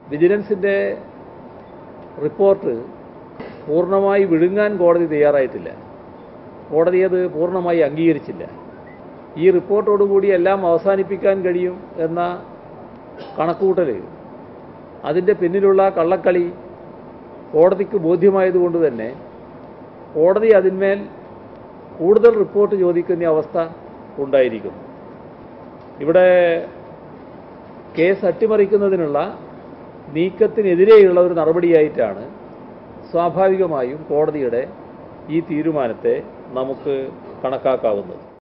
വിജിലൻസിൻ്റെ report പൂർണ്ണമായി വിഴുങ്ങാൻ കോടതി തയ്യാറായിട്ടില്ല കോടതി അത് പൂർണ്ണമായി അംഗീകരിച്ചില്ല ഈ റിപ്പോർട്ടോടുകൂടി എല്ലാം അവസാനിപ്പിക്കാൻ കഴിയും എന്ന കണക്കുകൂട്ടൽ അതിൻ്റെ പിന്നിലുള്ള കള്ളക്കളി കോടതിക്ക് ബോധ്യമായതുകൊണ്ട് തന്നെ കോടതി അതിന്മേൽ കൂടുതൽ റിപ്പോർട്ട് ചോദിക്കുന്ന അവസ്ഥ ഉണ്ടായിരിക്കുന്നു ഇവിടെ കേസ് അട്ടിമറിക്കുന്നതിനുള്ള നീക്കത്തിനെതിരെയുള്ള ഒരു നടപടിയായിട്ടാണ് സ്വാഭാവികമായും കോടതിയുടെ ഈ തീരുമാനത്തെ നമുക്ക് കണക്കാക്കാവുന്നത്